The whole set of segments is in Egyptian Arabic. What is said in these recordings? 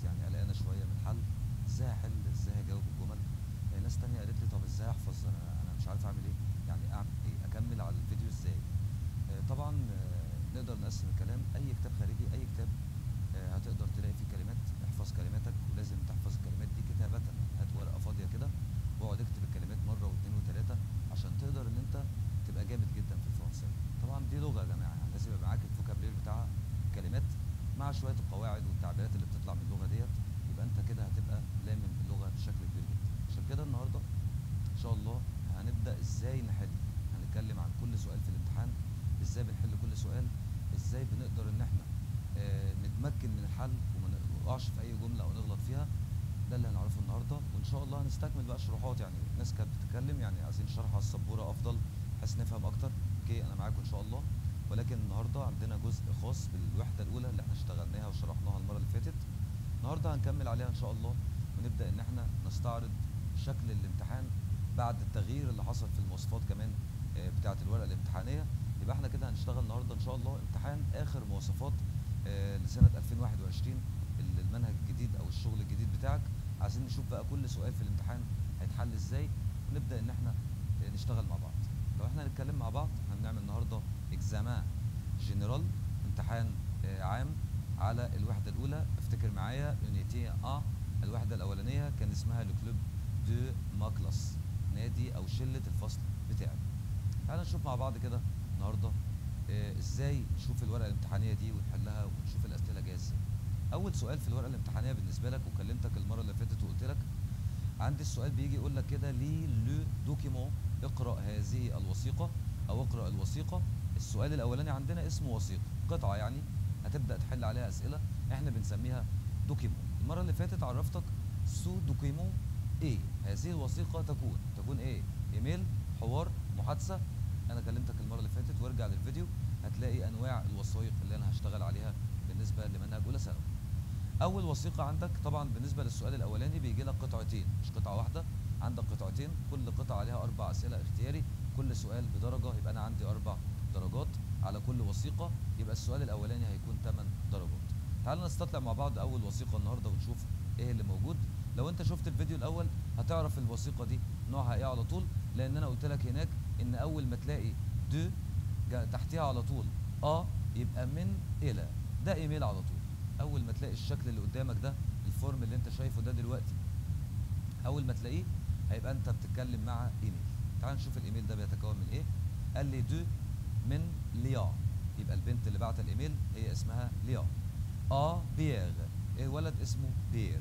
يعني قلقانه شويه من الحل ازاي احل ازاي اجاوب الجمل آه، ناس تانية قالت لي طب ازاي احفظ انا انا مش عارف اعمل ايه يعني اعمل ايه اكمل على الفيديو ازاي آه، طبعا آه، نقدر نقسم الكلام اي كتاب خارجي اي كتاب آه، هتقدر تلاقي فيه كلمات احفظ كلماتك ولازم تحفظ الكلمات دي كتابة هات ورقة فاضية كده واقعد اكتب الكلمات مرة واثنين وثلاثة عشان تقدر ان انت تبقى جامد جدا في الفرنساوي طبعا دي لغة يا جماعة يعني لازم يبقى معاك الفوكابلير بتاعها كلمات مع شوية القواعد والتعبيرات اللي بتطلع من اللغة ديت يبقى انت كده هتبقى لامم اللغة بشكل كبير جدا عشان كده النهاردة ان شاء الله هنبدأ ازاي نحل هنتكلم عن كل سؤال في الامتحان ازاي بنحل كل سؤال ازاي بنقدر ان احنا آه، نتمكن من الحل وما نقعش في اي جمله او نغلط فيها ده اللي هنعرفه النهارده وان شاء الله هنستكمل بقى الشروحات يعني الناس كانت بتتكلم يعني عايزين شرح على السبوره افضل بحيث نفهم اكتر اوكي انا معاكم ان شاء الله ولكن النهارده عندنا جزء خاص بالوحده الاولى اللي احنا اشتغلناها وشرحناها المره اللي فاتت النهارده هنكمل عليها ان شاء الله ونبدا ان احنا نستعرض شكل الامتحان بعد التغيير اللي حصل في المواصفات كمان آه، بتاعه الورقه الامتحانيه يبقى احنا كده هنشتغل النهارده ان شاء الله امتحان اخر مواصفات آه، لسنه 2021 ال- المنهج الجديد او الشغل الجديد بتاعك عايزين نشوف بقى كل سؤال في الامتحان هيتحل ازاي ونبدا ان احنا آه، نشتغل مع بعض لو احنا هنتكلم مع بعض هنعمل النهارده اكزامان جنرال امتحان آه، عام على الوحده الاولى افتكر معايا يونيتي ا الوحده الاولانيه كان اسمها لو كلوب دو ما كلاس نادي او شله الفصل بتاعي تعالى نشوف مع بعض كده النهارده آه، ازاي نشوف الورقه الامتحانيه دي ونحلها ونشوف الاسئله جايه ازاي اول سؤال في الورقه الامتحانيه بالنسبه لك وكلمتك المره اللي فاتت وقلت لك عندي السؤال بيجي يقول لك كده لي لو دوكيمون اقرا هذه الوثيقه او اقرا الوثيقه السؤال الاولاني عندنا اسمه وثيقه قطعه يعني هتبدا تحل عليها اسئله احنا بنسميها دوكيمون المره اللي فاتت عرفتك سو دوكيمون ايه هذه الوثيقه تكون تكون ايه ايميل حوار محادثه انا كلمتك المره اللي فاتت وارجع للفيديو هتلاقي انواع الوثائق اللي انا هشتغل عليها بالنسبه لمنهج اولى ثانوي اول وثيقه عندك طبعا بالنسبه للسؤال الاولاني بيجي لك قطعتين مش قطعه واحده عندك قطعتين كل قطعه عليها اربع اسئله اختياري كل سؤال بدرجه يبقى انا عندي اربع درجات على كل وثيقه يبقى السؤال الاولاني هيكون 8 درجات تعالوا نستطلع مع بعض اول وثيقه النهارده ونشوف ايه اللي موجود لو انت شفت الفيديو الاول هتعرف الوثيقه دي نوعها ايه على طول لان انا قلت لك هناك ان اول ما تلاقي دو جا- تحتها على طول اه يبقى من الى ده ايميل على طول اول ما تلاقي الشكل اللي قدامك ده الفورم اللي انت شايفه ده دلوقتي اول ما تلاقيه هيبقى انت بتتكلم مع ايميل تعال نشوف الايميل ده بيتكون من ايه قال لي دو من ليا يبقى البنت اللي بعت الايميل هي اسمها ليا ا بيغ إيه ولد اسمه بير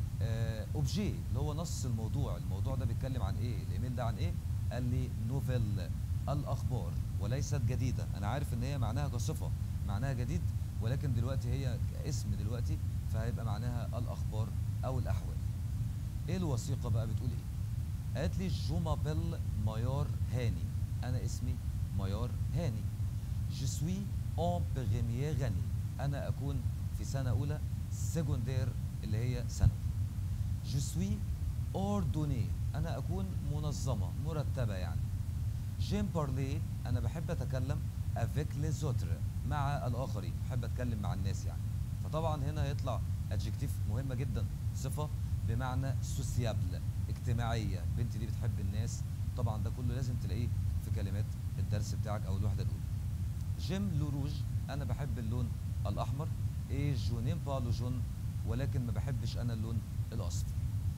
آه، اوبجي اللي هو نص الموضوع الموضوع ده بيتكلم عن ايه الايميل ده عن ايه قال لي نوفيل الاخبار وليست جديده انا عارف ان هي معناها كصفه معناها جديد ولكن دلوقتي هي اسم دلوقتي فهيبقى معناها الاخبار او الاحوال ايه الوثيقه بقى بتقول ايه قالت لي جو مابيل مايار هاني انا اسمي مايار هاني جو سوي اون بريمير غني انا اكون في سنه اولى سيكوندير اللي هي ثانوي جو سوي اوردوني انا اكون منظمه مرتبه يعني جيم بارلي انا بحب اتكلم افيك لي زوتر مع الاخرين بحب اتكلم مع الناس يعني فطبعا هنا هيطلع ادجكتيف مهمه جدا صفه بمعنى سوسيابل اجتماعيه البنت دي بتحب الناس طبعا ده كله لازم تلاقيه في كلمات الدرس بتاعك او الوحده الاولى جيم لو روج انا بحب اللون الاحمر ايه جو نيم با لو جون ولكن ما بحبش انا اللون الاصفر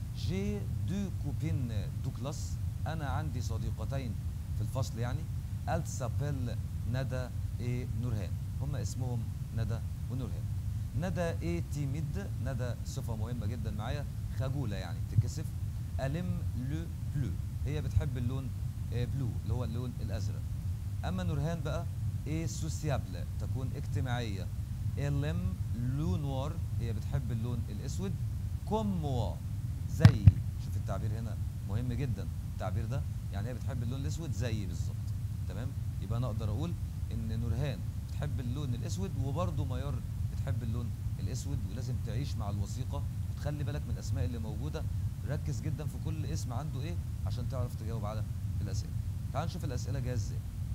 جي دو كوبين دو كلاس انا عندي صديقتين في الفصل يعني ال سابيل ندى ايه نورهان هم اسمهم ندى ونورهان ندى ايه تيميد ندى صفه مهمه جدا معايا خجوله يعني تكسف الم لو بلو هي بتحب اللون إيه بلو اللي هو اللون الازرق اما نورهان بقى ايه سوسيابل تكون اجتماعيه الم لو نوار هي بتحب اللون الاسود كوم موا زي شوف التعبير هنا مهم جدا التعبير ده يعني هي بتحب اللون الاسود زيي بالظبط تمام يبقى انا اقدر اقول ان نورهان بتحب اللون الاسود وبرضه ميار بتحب اللون الاسود ولازم تعيش مع الوثيقه وتخلي بالك من الاسماء اللي موجوده ركز جدا في كل اسم عنده ايه عشان تعرف تجاوب على الاسئله تعال نشوف الاسئله جايه ازاي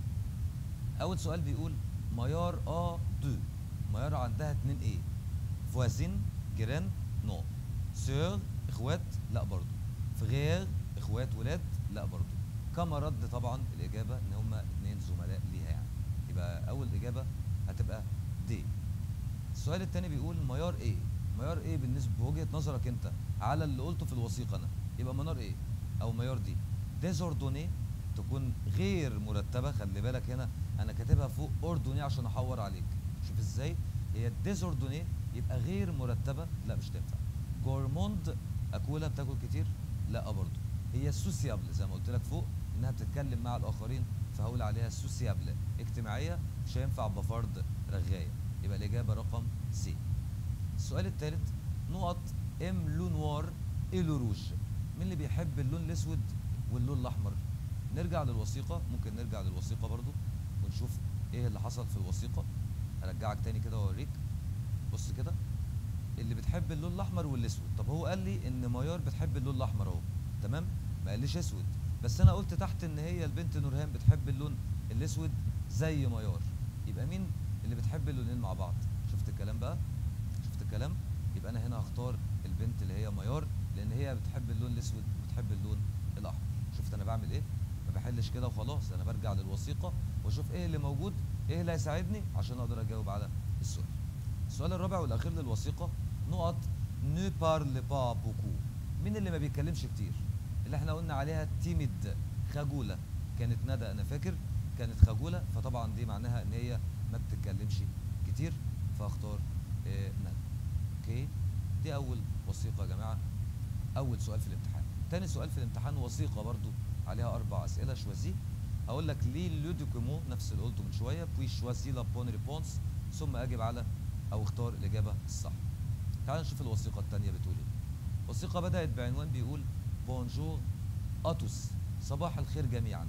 اول سؤال بيقول ميار ا دو ميار عندها اتنين ايه فوازين جيران نو سور اخوات لا برضو فغير اخوات ولاد لا برضو كما رد طبعا الاجابه ان هما اتنين زملاء ليها يعني يبقى اول اجابه هتبقى دي السؤال الثاني بيقول معيار ايه معيار ايه بالنسبه بوجهه نظرك انت على اللي قلته في الوثيقه انا يبقى معيار ايه او معيار دي ديزوردوني تكون غير مرتبه خلي بالك هنا انا كاتبها فوق اوردوني عشان احور عليك شوف ازاي هي ديزوردوني يبقى غير مرتبه لا مش تنفع جورموند اكولها بتاكل كتير لا برضه هي سوسيابل زي ما قلت لك فوق انها بتتكلم مع الاخرين فهقول عليها سوسيابل اجتماعيه مش هينفع بفرد رغايه يبقى الاجابه رقم سي السؤال الثالث نقط ام لو نوار ايه لو روج مين اللي بيحب اللون الاسود واللون الاحمر نرجع للوثيقه ممكن نرجع للوثيقه برضو ونشوف ايه اللي حصل في الوثيقه ارجعك تاني كده واوريك بص كده اللي بتحب اللون الاحمر والاسود طب هو قال لي ان ميار بتحب اللون الاحمر اهو تمام ما قاليش اسود بس انا قلت تحت ان هي البنت نورهان بتحب اللون الاسود زي ميار يبقى مين اللي بتحب اللونين مع بعض شفت الكلام بقى شفت الكلام يبقى انا هنا هختار البنت اللي هي ميار لان هي بتحب اللون الاسود وبتحب اللون الاحمر شفت انا بعمل ايه ما بحلش كده وخلاص انا برجع للوثيقه واشوف ايه اللي موجود ايه اللي هيساعدني عشان اقدر اجاوب على السؤال السؤال الرابع والاخير للوثيقه نقط ne parle pas beaucoup مين اللي ما بيتكلمش كتير اللي احنا قلنا عليها تيميد خجوله كانت ندى انا فاكر كانت خجوله فطبعا دي معناها ان هي ما بتتكلمش كتير فاختار آه ندى اوكي دي اول وثيقه يا جماعه اول سؤال في الامتحان تاني سؤال في الامتحان وثيقه برضو عليها اربع اسئله شوازي هقول لك ليه لو دوكيمون نفس اللي قلته من شويه بوي شوازي لا بون ريبونس ثم اجب على او اختار الاجابه الصح تعال نشوف الوثيقه الثانيه بتقول ايه وثيقه بدات بعنوان بيقول بونجور اتوس صباح الخير جميعا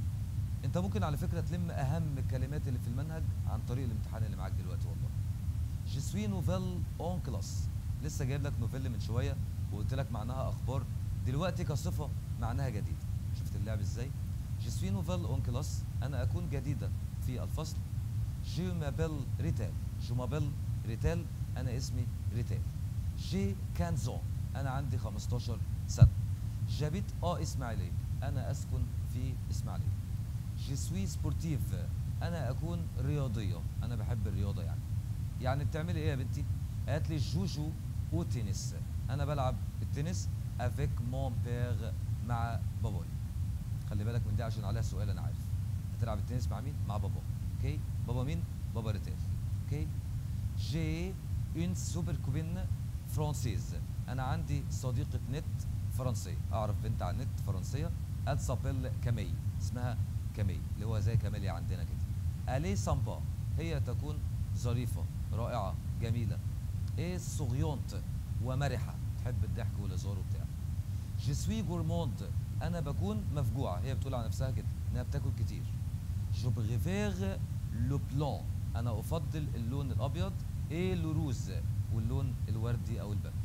انت ممكن على فكره تلم اهم الكلمات اللي في المنهج عن طريق الامتحان اللي معاك دلوقتي والله Je suis nouvelle en classe لسه جايب لك نوفيل من شويه وقلت لك معناها اخبار دلوقتي كصفه معناها جديد شفت اللعب ازاي Je suis nouvelle en classe انا اكون جديده في الفصل Je m'appelle ريتال Je m'appelle ريتال انا اسمي ريتال جي 15 انا عندي 15 سنه جابيت اه اسماعيليه انا اسكن في اسماعيليه جي سوي سبورتيف انا اكون رياضيه انا بحب الرياضه يعني يعني بتعملي ايه يا بنتي قالت لي جوجو او تنس انا بلعب التنس افيك مون بير مع باباي خلي بالك من دي عشان عليها سؤال انا عارف هتلعب التنس مع مين مع بابا اوكي بابا مين بابا ريتال اوكي جي اون سوبر كوبين فرانسيز انا عندي صديقه نت فرنسيه اعرف بنت على النت فرنسيه ال سابيل كامي اسمها كامي اللي هو زي كاميليا عندنا كده الي سامبا هي تكون ظريفه رائعه جميله ايه سوريونت ومرحه تحب الضحك والهزار وبتاع جي سوي جورموند انا بكون مفجوعه هي بتقول على نفسها كده انها بتاكل كتير جو بريفير لو بلون انا افضل اللون الابيض ايه لو روز واللون الوردي او البامبي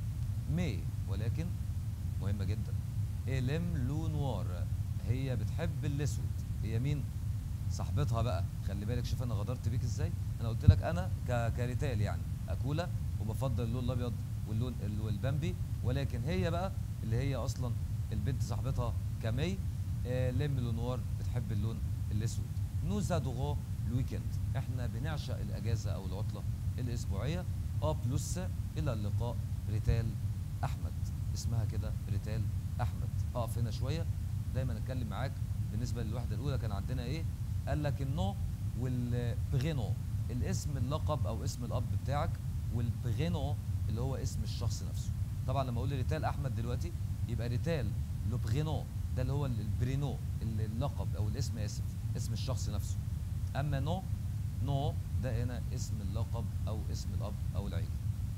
مي ولكن مهمه جدا الم لو نوار هي بتحب الاسود هي مين صاحبتها بقى خلي بالك شوف انا غدرت بيك ازاي انا قلت لك انا ك- كريتال يعني اكوله وبفضل اللون الابيض واللون ال- والبامبي ولكن هي بقى اللي هي اصلا البنت صاحبتها كمي آه لم لو نوار بتحب اللون الاسود نوز ادوغو الويكند احنا بنعشق الاجازه او العطله الاسبوعيه اه بلس الى اللقاء ريتال احمد اسمها كده ريتال احمد اقف هنا شويه دايما اتكلم معاك بالنسبه للوحده الاولى كان عندنا ايه قال لك النو والبغينو الاسم اللقب او اسم الاب بتاعك والبغينو اللي هو اسم الشخص نفسه طبعا لما اقول ريتال احمد دلوقتي يبقى ريتال لو بغينو ده اللي هو البرينو اللقب او الاسم اسف اسم الشخص نفسه اما نو نو ده هنا اسم اللقب او اسم الاب او العيله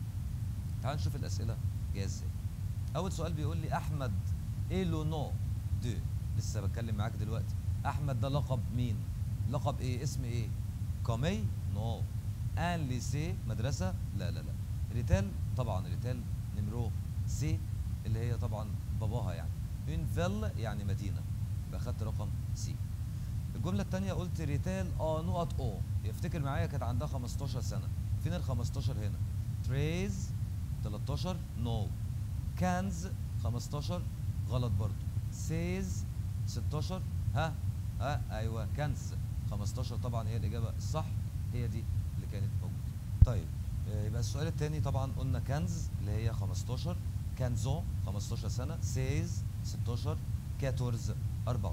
تعال نشوف الاسئله جايه ازاي اول سؤال بيقول لي احمد ايه لو نو دو لسه بتكلم معاك دلوقتي احمد ده لقب مين لقب ايه اسم ايه كومي نو ان ليسي مدرسه لا لا لا ريتال طبعا ريتال نمرو سي اللي هي طبعا باباها يعني اون فيل يعني مدينه يبقى خدت رقم سي الجمله الثانيه قلت ريتال اه نقط او يفتكر معايا كانت عندها 15 سنه فين ال 15 هنا تريز 13 نو كانز 15 غلط برضو سيز 16 ها ها ايوه كنز 15 طبعا هي الاجابه الصح هي دي اللي كانت موجوده طيب آه، يبقى السؤال الثاني طبعا قلنا كنز اللي هي 15 كانزون 15 سنه سيز 16 14 14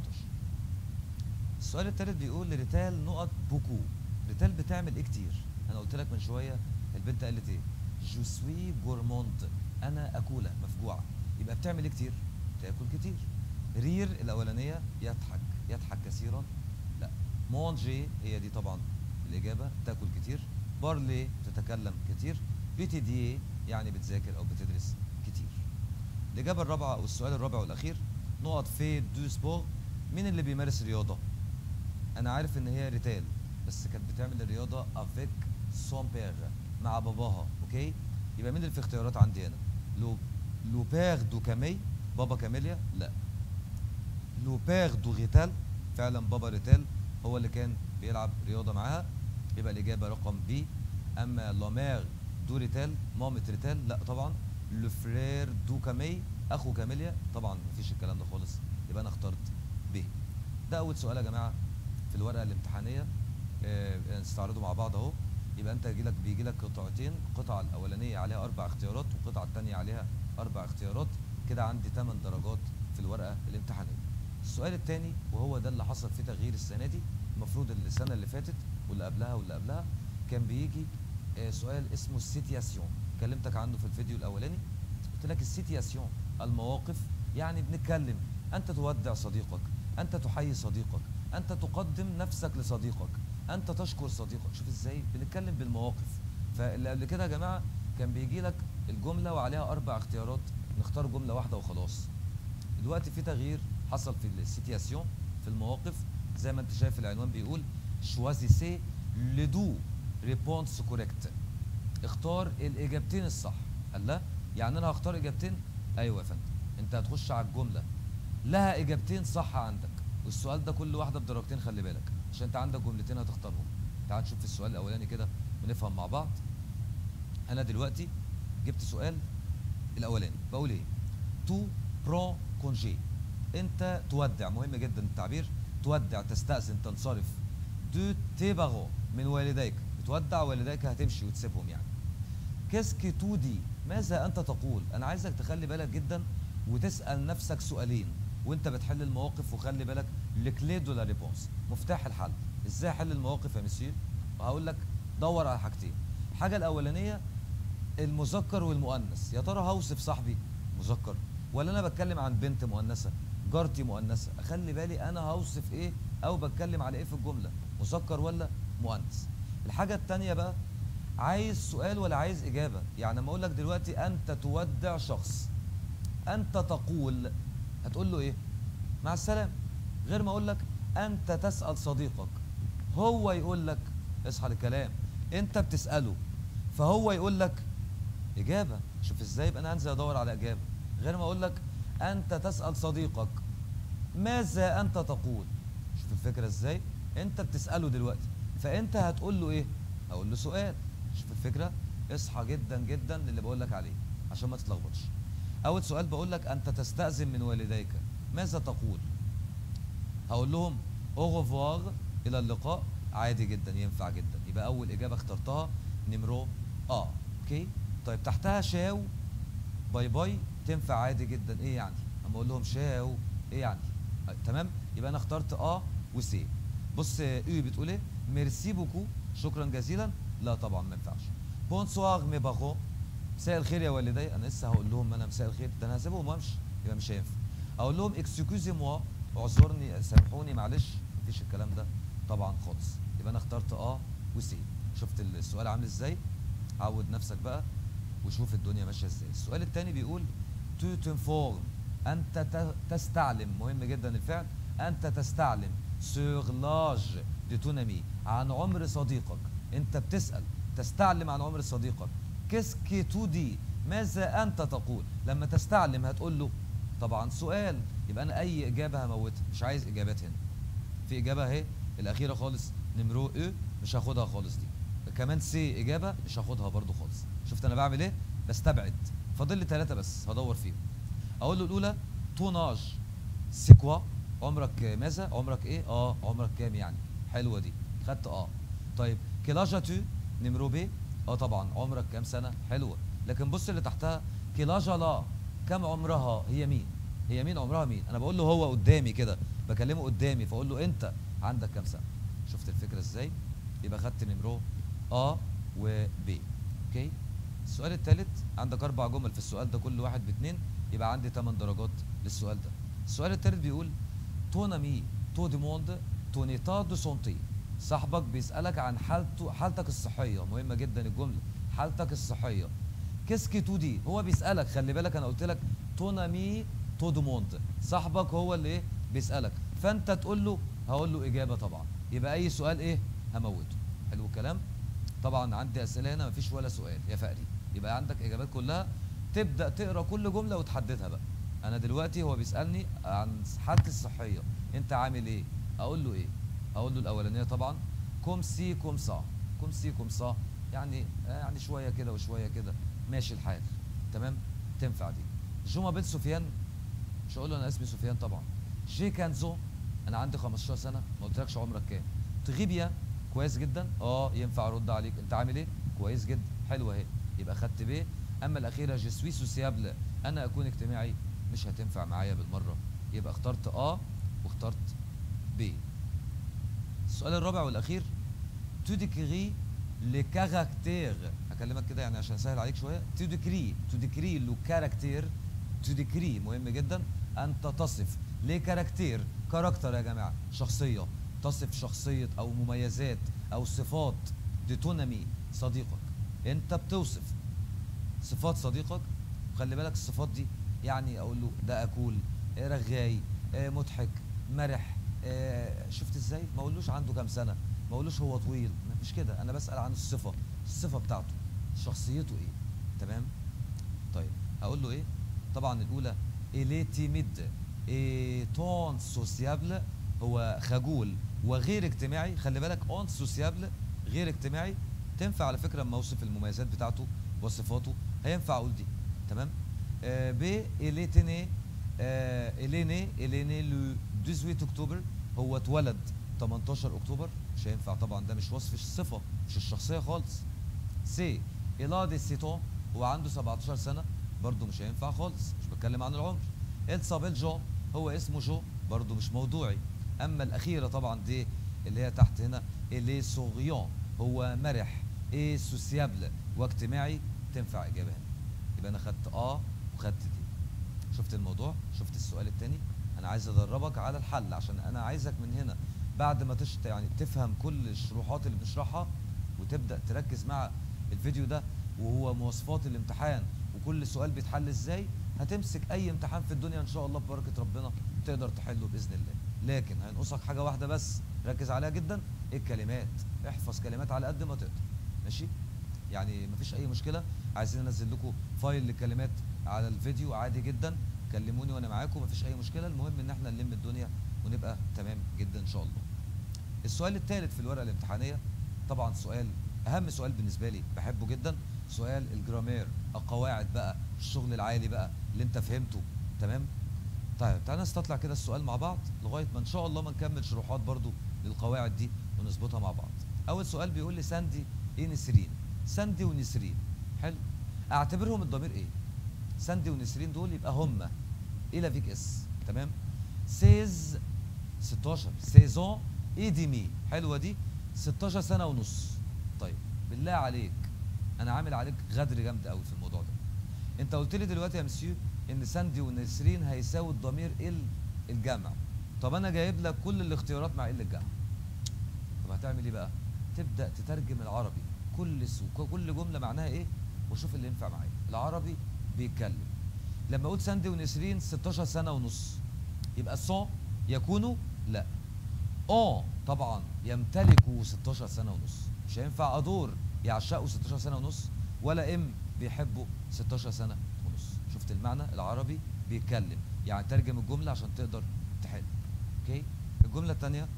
السؤال الثالث بيقول ريتال نقط بوكو ريتال بتعمل ايه كتير انا قلت لك من شويه البنت قالت ايه جو سوي جورموند انا اكوله مفجوعه يبقى بتعمل ايه كتير تاكل كتير رير الاولانيه يضحك يضحك كثيرا لا مونجي هي دي طبعا الاجابه تاكل كتير بارلي تتكلم كتير بيتيدي يعني بتذاكر او بتدرس كتير الاجابه الرابعه او السؤال الرابع والاخير نقط في دو سبور مين اللي بيمارس رياضه انا عارف ان هي ريتال بس كانت بتعمل الرياضه افيك سون بير مع باباها اوكي يبقى مين اللي في اختيارات عندي هنا لو لو بير دو كامي بابا كاميليا لا لو بير دو ريتال فعلا بابا ريتال هو اللي كان بيلعب رياضه معاها يبقى الاجابه رقم بي اما لا مير دو ريتال مامة ريتال لا طبعا لو فرير دو كامي اخو كاميليا طبعا مفيش الكلام ده خالص يبقى انا اخترت ب ده اول سؤال يا جماعه في الورقه الامتحانيه آه، نستعرضه مع بعض اهو يبقى انت يجي لك بيجي لك قطعتين القطعه الاولانيه عليها اربع اختيارات والقطعه الثانيه عليها اربع اختيارات كده عندي 8 درجات في الورقه الامتحانيه السؤال الثاني وهو ده اللي حصل فيه تغيير السنه دي المفروض السنه اللي فاتت واللي قبلها واللي قبلها كان بيجي آه، سؤال اسمه السيتياسيون كلمتك عنه في الفيديو الاولاني قلت لك السيتياسيون المواقف يعني بنتكلم انت تودع صديقك انت تحيي صديقك انت تقدم نفسك لصديقك انت تشكر صديقك شوف ازاي بنتكلم بالمواقف فاللي قبل كده يا جماعه كان بيجي لك الجمله وعليها اربع اختيارات نختار جمله واحده وخلاص دلوقتي في تغيير حصل في السيتياسيون في المواقف زي ما انت شايف العنوان بيقول شوازيسي لدو ريبونس كوريكت اختار الاجابتين الصح قال لا يعني انا هختار اجابتين ايوه يا فندم انت هتخش على الجمله لها اجابتين صح عندك والسؤال ده كل واحده بدرجتين خلي بالك عشان انت عندك جملتين هتختارهم تعال نشوف السؤال الاولاني كده ونفهم مع بعض انا دلوقتي جبت سؤال الاولاني بقول ايه تو برون كونجي انت تودع مهم جدا التعبير تودع تستأذن تنصرف دو تيباغو من والديك بتودع والديك هتمشي وتسيبهم يعني كيسكي تو دي ماذا انت تقول انا عايزك تخلي بالك جدا وتسال نفسك سؤالين وانت بتحل المواقف وخلي بالك لكلي دو لا ريبونس مفتاح الحل ازاي احل المواقف يا مسير وهقول لك دور على حاجتين الحاجه الاولانيه المذكر والمؤنث يا ترى هوصف صاحبي مذكر ولا انا بتكلم عن بنت مؤنثه جارتي مؤنثه اخلي بالي انا هوصف ايه او بتكلم على ايه في الجمله مذكر ولا مؤنث الحاجه الثانيه بقى عايز سؤال ولا عايز اجابه يعني لما اقول لك دلوقتي انت تودع شخص انت تقول هتقول له ايه مع السلامه غير ما اقول لك انت تسال صديقك هو يقول لك اصحى للكلام انت بتساله فهو يقول لك اجابه شوف ازاي يبقى انا هنزل ادور على اجابه غير ما اقول لك انت تسال صديقك ماذا انت تقول شوف الفكره ازاي انت بتساله دلوقتي فانت هتقول له ايه هقول له سؤال شوف الفكره اصحى جدا جدا للي بقول لك عليه عشان ما تتلخبطش اول سؤال بقول لك انت تستاذن من والديك ماذا تقول هقول لهم au revoir الى اللقاء عادي جدا ينفع جدا يبقى اول اجابه اخترتها نمرو اه اوكي طيب تحتها شاو باي باي تنفع عادي جدا ايه يعني اما اقول لهم شاو ايه يعني آه، تمام يبقى انا اخترت اه وسي بص آه، ايه بتقول ايه ميرسي بوكو شكرا جزيلا لا طبعا ما ينفعش بونسوار مي باغون مساء الخير يا والدي انا لسه هقول لهم انا مساء الخير ده انا هسيبهم وامشي يبقى مش هينفع اقول لهم اكسكوزي موا اعذرني سامحوني معلش مفيش الكلام ده طبعا خالص يبقى انا اخترت اه وسي شفت السؤال عامل ازاي عود نفسك بقى وشوف الدنيا ماشيه ازاي السؤال الثاني بيقول تو تنفورم انت ت- تستعلم مهم جدا الفعل انت تستعلم سور لاج دي تونامي عن عمر صديقك انت بتسال تستعلم عن عمر صديقك كيسكي تو دي ماذا انت تقول لما تستعلم هتقول له طبعا سؤال يبقى انا اي اجابه هموتها مش عايز اجابات هنا في اجابه اهي الاخيره خالص نمرو او مش هاخدها خالص دي كمان سي اجابه مش هاخدها برضو خالص شفت انا بعمل ايه بستبعد فاضل لي ثلاثه بس هدور فيهم اقول له الاولى توناج سيكوا عمرك ماذا عمرك ايه اه عمرك كام يعني حلوه دي خدت اه طيب كيلاجا تو نمرو بي اه طبعا عمرك كام سنه حلوه لكن بص اللي تحتها كيلاجا لا كم عمرها هي مين هي مين عمرها مين انا بقول له هو قدامي كده بكلمه قدامي فاقول له انت عندك كام سنه شفت الفكره ازاي يبقى خدت نمرو ا وب اوكي السؤال الثالث عندك اربع جمل في السؤال ده كل واحد باثنين يبقى عندي 8 درجات للسؤال ده السؤال الثالث بيقول تون امي تو ديموند تون ايتا دو سونتي صاحبك بيسالك عن حالته حالتك الصحيه مهمه جدا الجمله حالتك الصحيه كيسكي تو دي هو بيسالك خلي بالك انا قلت لك تون امي تو ديموند صاحبك هو اللي ايه بيسالك فانت تقول له هقول له اجابه طبعا يبقى اي سؤال ايه هموته حلو الكلام طبعا عندي اسئله هنا مفيش ولا سؤال يا فقري يبقى عندك اجابات كلها تبدا تقرا كل جمله وتحددها بقى انا دلوقتي هو بيسالني عن حالتي الصحيه انت عامل ايه اقول له ايه اقول له الاولانيه طبعا كوم سي كوم سا كوم سي كوم سا يعني آه يعني شويه كده وشويه كده ماشي الحال تمام تنفع دي جو بيل سفيان مش هقول له انا اسمي سفيان طبعا جي كانزو انا عندي 15 سنه ما قلتلكش عمرك كام تغيبيا كويس جدا اه ينفع ارد عليك انت عامل ايه كويس جدا حلوه اهي يبقى خدت ب اما الاخيره جي سوي سوسيابل انا اكون اجتماعي مش هتنفع معايا بالمره يبقى اخترت اه واخترت ب السؤال الرابع والاخير تو ديكري لي كاركتير هكلمك كده يعني عشان اسهل عليك شويه تو ديكري تو ديكري لو كاركتير تو ديكري مهم جدا انت تصف ليه كاركتير كاركتر يا جماعه شخصيه تصف شخصيه او مميزات او صفات ديتونامي صديقك انت بتوصف صفات صديقك وخلي بالك الصفات دي يعني اقول له ده اكول آه، رغاي آه، مضحك مرح آه، شفت ازاي ما اقولوش عنده كام سنه ما اقولوش هو طويل مش كده انا بسال عن الصفه الصفه بتاعته شخصيته ايه تمام طيب هقول له ايه طبعا الاولى إلي تيميد إيه تون سوسيابل هو خجول وغير اجتماعي خلي بالك اون سوسيابل غير اجتماعي تنفع على فكره لما اوصف المميزات بتاعته وصفاته هينفع اقول دي تمام آه ب إلي تيني آه إلي ني إلي ني لو 18 اكتوبر هو اتولد 18 اكتوبر مش هينفع طبعا ده مش وصف الصفه مش الشخصيه خالص سي إلا دي سيتون هو عنده 17 سنة برضه مش هينفع خالص مش بتكلم عن العمر إلسابيل جو هو اسمه جو برضه مش موضوعي أما الأخيرة طبعا دي اللي هي تحت هنا اللي سوغيون هو مرح إيه سوسيابل واجتماعي تنفع إجابة هنا يبقى أنا خدت آه وخدت دي شفت الموضوع شفت السؤال التاني أنا عايز أدربك على الحل عشان أنا عايزك من هنا بعد ما تشت يعني تفهم كل الشروحات اللي بنشرحها وتبدا تركز مع الفيديو ده وهو مواصفات الامتحان وكل سؤال بيتحل ازاي هتمسك اي امتحان في الدنيا ان شاء الله ببركه ربنا تقدر تحله باذن الله لكن هينقصك حاجه واحده بس ركز عليها جدا الكلمات احفظ كلمات على قد ما تقدر ماشي يعني مفيش اي مشكله عايزين انزل لكم فايل للكلمات على الفيديو عادي جدا كلموني وانا معاكم مفيش اي مشكله المهم ان احنا نلم الدنيا ونبقى تمام جدا ان شاء الله السؤال الثالث في الورقه الامتحانيه طبعا سؤال اهم سؤال بالنسبه لي بحبه جدا سؤال الجرامير القواعد بقى الشغل العالي بقى اللي انت فهمته تمام طيب تعالى نستطلع كده السؤال مع بعض لغايه ما ان شاء الله ما نكمل شروحات برضو للقواعد دي ونظبطها مع بعض اول سؤال بيقول لي ساندي ايه نسرين ساندي ونسرين حلو اعتبرهم الضمير ايه ساندي ونسرين دول يبقى هم الى فيك اس تمام سيز 16 سيزون اي دي مي حلوه دي 16 سنه ونص طيب بالله عليك انا عامل عليك غدر جامد قوي في الموضوع ده انت قلت لي دلوقتي يا مسيو ان ساندي ونسرين هيساوي الضمير ال الجمع طب انا جايب لك كل الاختيارات مع ال الجمع طب هتعمل ايه بقى تبدا تترجم العربي كل سو كل جمله معناها ايه وشوف اللي ينفع معايا العربي بيتكلم لما اقول ساندي ونسرين 16 سنه ونص يبقى سون يكونوا لا اه طبعا يمتلكوا 16 سنه ونص مش هينفع ادور يعشقوا 16 سنه ونص ولا ام بيحبوا 16 سنه ونص شفت المعنى العربي بيتكلم يعني ترجم الجمله عشان تقدر تحل اوكي الجمله الثانيه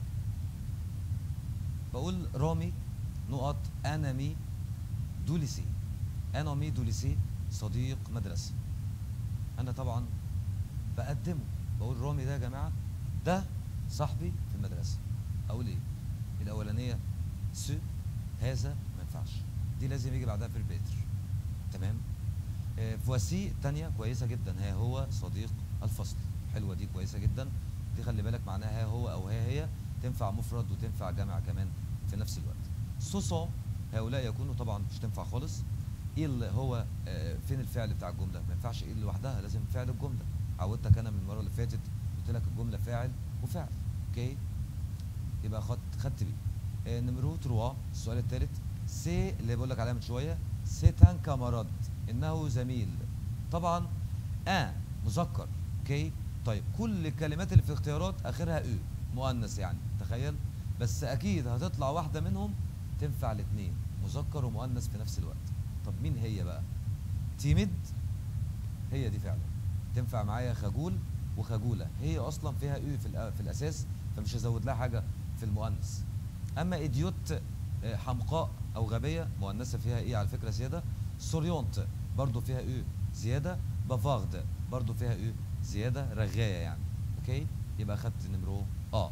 بقول رامي نقط انامي دوليسي انامي دوليسي صديق مدرسه انا طبعا بقدمه بقول رامي ده يا جماعه ده صاحبي في المدرسه اقول ايه الاولانيه سو هذا ما ينفعش دي لازم يجي بعدها في البيتر تمام آه، فواسي الثانيه كويسه جدا ها هو صديق الفصل حلوه دي كويسه جدا دي خلي بالك معناها ها هو او ها هي تنفع مفرد وتنفع جمع كمان في نفس الوقت سوسون هؤلاء يكونوا طبعا مش تنفع خالص ايه اللي هو آه، فين الفعل بتاع الجمله ما ينفعش ايه لوحدها لازم فعل الجمله عودتك انا من المره اللي فاتت قلت لك الجمله فاعل وفعل اوكي يبقى خدت خدت بيه آه، نمرو 3 السؤال الثالث سي اللي بقول لك عليها من شويه سي تان كاماراد انه زميل طبعا ان مذكر اوكي طيب كل الكلمات اللي في الاختيارات اخرها او مؤنث يعني تخيل بس اكيد هتطلع واحده منهم تنفع الاثنين مذكر ومؤنث في نفس الوقت طب مين هي بقى تيمد هي دي فعلا تنفع معايا خجول وخجوله هي اصلا فيها او في, الأ- في الاساس فمش هزود لها حاجه في المؤنث اما ايديوت آه، حمقاء او غبيه مؤنثه فيها ايه على فكره زياده سوريونت برضو فيها او زياده بافارد برضو فيها او زياده رغايه يعني اوكي يبقى اخدت نمرو اه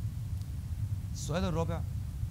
السؤال الرابع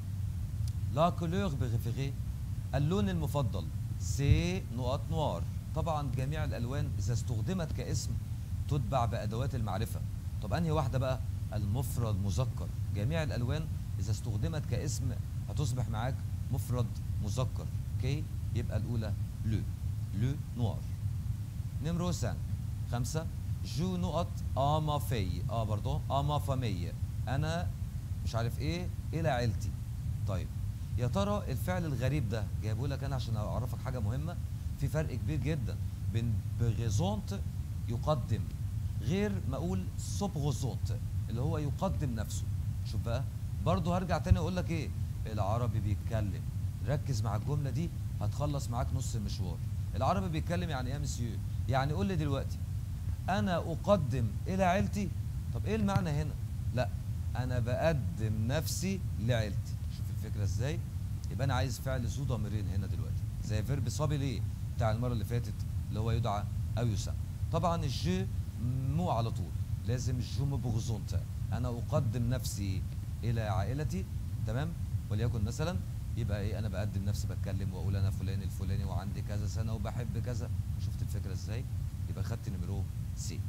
لا كولور بريفيري اللون المفضل سي نقط نوار طبعا جميع الالوان اذا استخدمت كاسم تتبع بادوات المعرفه طب انهي واحده بقى المفرد مذكر جميع الالوان اذا استخدمت كاسم هتصبح معاك مفرد مذكر اوكي يبقى الاولى لو لو نوار نمرو 5 خمسة جو نقط اما في اه برضو اما فامي انا مش عارف ايه الى عيلتي طيب يا ترى الفعل الغريب ده جايبه لك انا عشان اعرفك حاجه مهمه في فرق كبير جدا بين بغيزونت يقدم غير ما اقول سوبغوزونت اللي هو يقدم نفسه شوف بقى برضه هرجع تاني اقول لك ايه العربي بيتكلم ركز مع الجمله دي هتخلص معاك نص المشوار العربي بيتكلم يعني ايه يا مسيو يعني قول لي دلوقتي انا اقدم الى عيلتي طب ايه المعنى هنا لا انا بقدم نفسي لعيلتي شوف الفكره ازاي يبقى انا عايز فعل ذو ضميرين هنا دلوقتي زي فيرب صابي ليه بتاع المره اللي فاتت اللي هو يدعى او يسمى طبعا الجو مو على طول لازم الجو مبغزونت انا اقدم نفسي الى عائلتي تمام وليكن مثلا يبقى ايه انا بقدم نفسي بتكلم واقول انا فلان الفلاني وعندي كذا سنه وبحب كذا شفت الفكره ازاي يبقى خدت نمرو سي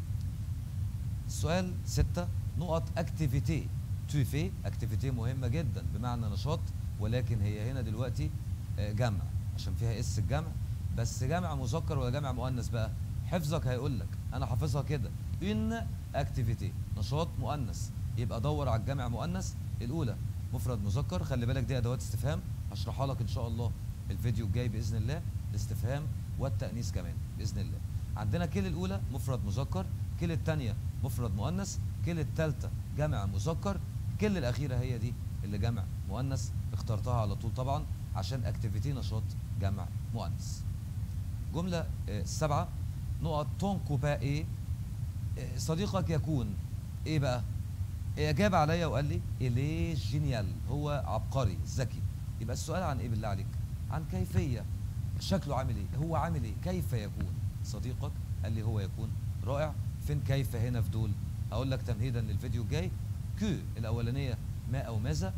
السؤال ستة نقط اكتيفيتي تو في اكتيفيتي مهمة جدا بمعنى نشاط ولكن هي هنا دلوقتي آه، جمع عشان فيها اس الجمع بس جمع مذكر ولا جمع مؤنث بقى حفظك هيقول لك انا حافظها كده ان اكتيفيتي نشاط مؤنث يبقى دور على الجمع مؤنث الاولى مفرد مذكر خلي بالك دي ادوات استفهام هشرحها لك ان شاء الله الفيديو الجاي باذن الله الاستفهام والتانيث كمان باذن الله عندنا كل الاولى مفرد مذكر كل الثانيه مفرد مؤنث كل الثالثه جمع مذكر كل الاخيره هي دي اللي جمع مؤنث اخترتها على طول طبعا عشان اكتيفيتي نشاط جمع مؤنث جمله آه، السبعه نقط تون كوبا ايه آه، صديقك يكون ايه بقى إيه اجاب عليا وقال لي اليه جينيال هو عبقري ذكي يبقى السؤال عن ايه بالله عليك عن كيفيه شكله عامل ايه هو عامل ايه كيف يكون صديقك قال لي هو يكون رائع فين كيف هنا في دول هقول لك تمهيدا للفيديو الجاي كو الاولانيه ما او ماذا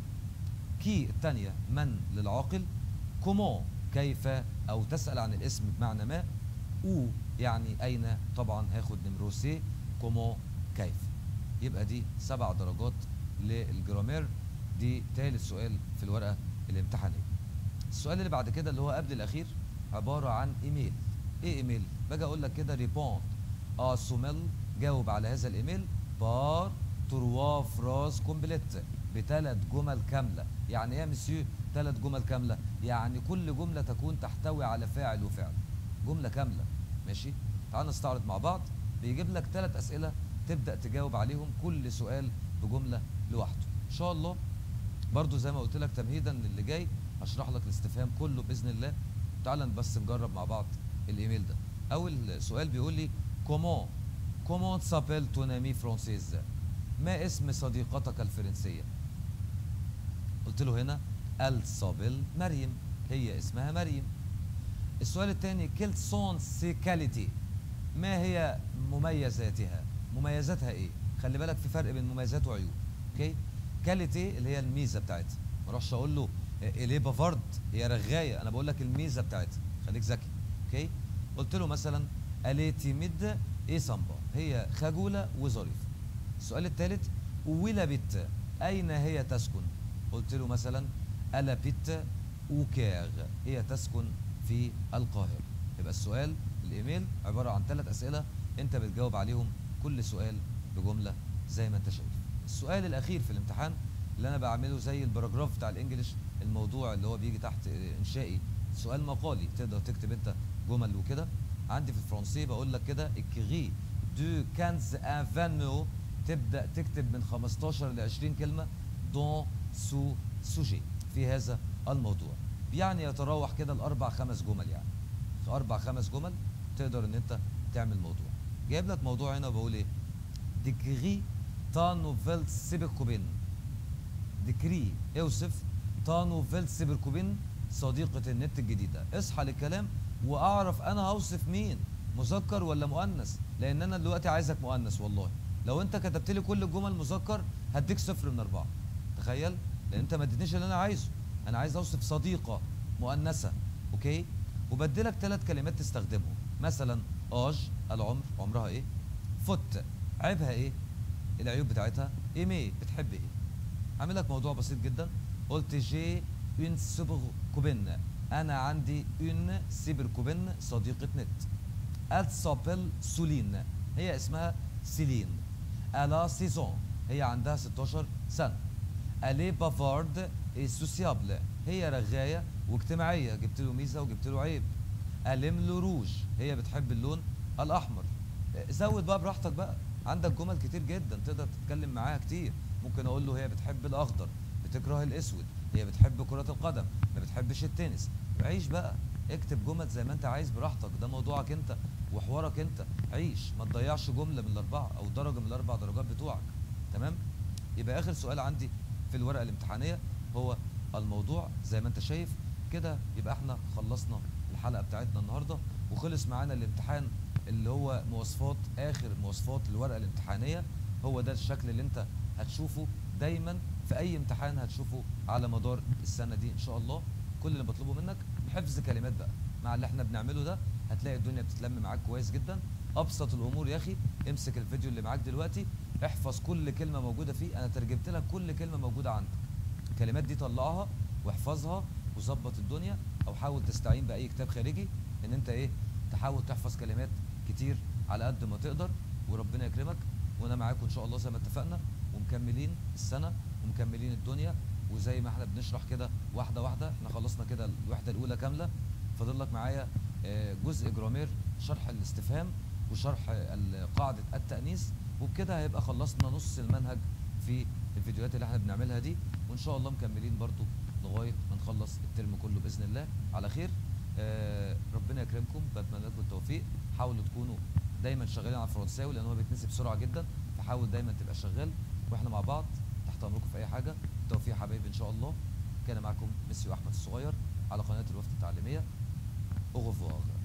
كي الثانيه من للعاقل كومون كيف او تسال عن الاسم بمعنى ما او يعني اين طبعا هاخد نمرو سي كومون كيف يبقى دي سبع درجات للجرامير دي ثالث سؤال في الورقه الامتحانيه السؤال اللي بعد كده اللي هو قبل الاخير عباره عن ايميل ايه ايميل باجي اقول لك كده ريبوند اه سوميل جاوب على هذا الايميل بار تروا فراز كومبليت بثلاث جمل كامله يعني ايه يا مسيو ثلاث جمل كامله يعني كل جمله تكون تحتوي على فاعل وفعل جمله كامله ماشي تعال نستعرض مع بعض بيجيب لك ثلاث اسئله تبدا تجاوب عليهم كل سؤال بجمله لوحده ان شاء الله برضو زي ما قلت لك تمهيدا للي جاي هشرح لك الاستفهام كله باذن الله تعال بس نجرب مع بعض الايميل ده اول سؤال بيقول لي كومون كومون سابيل تون امي فرانسيز ما اسم صديقتك الفرنسيه قلت له هنا الصابل مريم هي اسمها مريم السؤال الثاني كيل سون سي كاليتي ما هي مميزاتها مميزاتها ايه خلي بالك في فرق بين مميزات وعيوب اوكي كاليتي اللي هي الميزه بتاعتها ما اروحش اقول له اليه بافارد هي رغايه انا بقول لك الميزه بتاعتها خليك ذكي اوكي قلت له مثلا اليه تيميد ايه سامبا هي خجوله وظريفه السؤال الثالث ويلا بيت اين هي تسكن قلت له مثلا الا بيت اوكاغ هي تسكن في القاهره يبقى السؤال الايميل عباره عن ثلاث اسئله انت بتجاوب عليهم كل سؤال بجمله زي ما انت شايف السؤال الاخير في الامتحان اللي انا بعمله زي الباراجراف بتاع الانجليش الموضوع اللي هو بيجي تحت انشائي سؤال مقالي تقدر تكتب انت جمل وكده عندي في الفرنسي بقول لك كده اكري دو 15 ان 20 مو تبدا تكتب من 15 ل 20 كلمه دون سو سوجي في هذا الموضوع يعني يتراوح كده الاربع خمس جمل يعني اربع خمس جمل تقدر ان انت تعمل موضوع جايب لك موضوع هنا بقول ايه ديكري تا نوفيل سيبركوبين ديكري اوصف تا نوفيل سيبركوبين صديقة النت الجديدة اصحى للكلام واعرف انا هوصف مين مذكر ولا مؤنث لان انا دلوقتي عايزك مؤنث والله لو انت كتبت لي كل الجمل مذكر هديك صفر من اربعه تخيل لان انت ما اديتنيش اللي انا عايزه انا عايز اوصف صديقه مؤنثه اوكي وبديلك ثلاث كلمات تستخدمهم مثلا اج العمر عمرها ايه فوت عيبها ايه العيوب بتاعتها ايمي بتحب ايه عامل لك موضوع بسيط جدا قلت جي اون سوبر كوبين انا عندي اون سيبر كوبين صديقه نت ال سابيل سولين هي اسمها سيلين الا سيزون هي عندها 16 سنه الي بافارد اي سوسيابل هي رغايه واجتماعيه جبت له ميزه وجبت له عيب اليم لو روج هي بتحب اللون الاحمر زود بقى براحتك بقى عندك جمل كتير جدا تقدر تتكلم معاها كتير ممكن اقول له هي بتحب الاخضر بتكره الاسود هي بتحب كرة القدم ما بتحبش التنس عيش بقى اكتب جمل زي ما انت عايز براحتك ده موضوعك انت وحوارك انت عيش ما تضيعش جمله من الاربعه او درجه من الاربع درجات بتوعك تمام يبقى اخر سؤال عندي في الورقه الامتحانيه هو الموضوع زي ما انت شايف كده يبقى احنا خلصنا الحلقه بتاعتنا النهارده وخلص معانا الامتحان اللي هو مواصفات اخر مواصفات الورقه الامتحانيه هو ده الشكل اللي انت هتشوفه دايما في اي امتحان هتشوفه على مدار السنه دي ان شاء الله كل اللي بطلبه منك حفظ كلمات بقى مع اللي احنا بنعمله ده هتلاقي الدنيا بتتلم معاك كويس جدا ابسط الامور يا اخي امسك الفيديو اللي معاك دلوقتي احفظ كل كلمه موجوده فيه انا ترجمت لك كل كلمه موجوده عندك الكلمات دي طلعها واحفظها وظبط الدنيا او حاول تستعين باي كتاب خارجي ان انت ايه تحاول تحفظ كلمات كتير على قد ما تقدر وربنا يكرمك وانا معاكم ان شاء الله زي ما اتفقنا ومكملين السنه ومكملين الدنيا وزي ما احنا بنشرح كده واحده واحده احنا خلصنا كده الوحده الاولى كامله فاضل لك معايا جزء جرامير شرح الاستفهام وشرح قاعده التانيث وبكده هيبقى خلصنا نص المنهج في الفيديوهات اللي احنا بنعملها دي وان شاء الله مكملين برضو لغايه ما نخلص الترم كله باذن الله على خير آه ربنا يكرمكم بتمنى لكم التوفيق حاولوا تكونوا دايما شغالين على الفرنساوي لان هو بيتنسي بسرعه جدا فحاول دايما تبقى شغال واحنا مع بعض تحت امركم في اي حاجه بالتوفيق يا حبايبي ان شاء الله كان معكم ميسيو احمد الصغير على قناه الوفد التعليميه au revoir